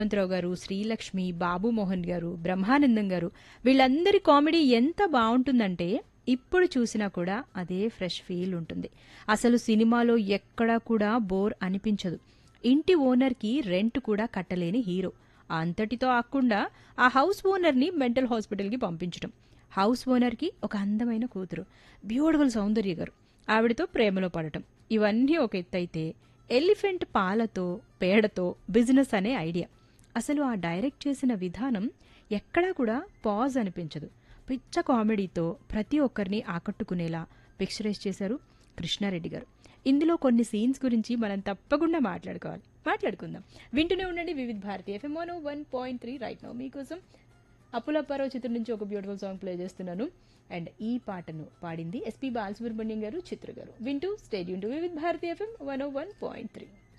హనుమంతరావు గారు శ్రీలక్ష్మి బాబు మోహన్ గారు బ్రహ్మానందం గారు వీళ్ళందరి కామెడీ ఎంత బాగుంటుందంటే ఇప్పుడు చూసినా కూడా అదే ఫ్రెష్ ఫీల్ ఉంటుంది అసలు సినిమాలో ఎక్కడా కూడా బోర్ అనిపించదు ఇంటి ఓనర్కి రెంట్ కూడా కట్టలేని హీరో అంతటితో ఆకుండా ఆ హౌస్ ఓనర్ని మెంటల్ హాస్పిటల్కి పంపించడం హౌస్ ఓనర్కి ఒక అందమైన కూతురు బ్యూటిఫుల్ సౌందర్య గారు ఆవిడతో ప్రేమలో పడటం ఇవన్నీ ఒక ఎత్తైతే ఎలిఫెంట్ పాలతో పేడతో బిజినెస్ అనే ఐడియా అసలు ఆ డైరెక్ట్ చేసిన విధానం ఎక్కడా కూడా పాజ్ అనిపించదు పిచ్చ కామెడీతో ప్రతి ఒక్కరిని ఆకట్టుకునేలా పిక్చరైజ్ చేశారు కృష్ణారెడ్డి గారు ఇందులో కొన్ని సీన్స్ గురించి మనం తప్పకుండా మాట్లాడుకోవాలి మాట్లాడుకుందాం వింటూనే ఉండండి Vividh Bharati FM one point three right now మీకోసం అప్పులప్పారావు చిత్రం నుంచి ఒక బ్యూటిఫుల్ సాంగ్ ప్లే చేస్తున్నాను అండ్ ఈ పాటను పాడింది ఎస్పి బాలసుబ్రహ్మణ్యం గారు చిత్ర గారు వింటూ stay tuned to Vividh Bharati FM one one point three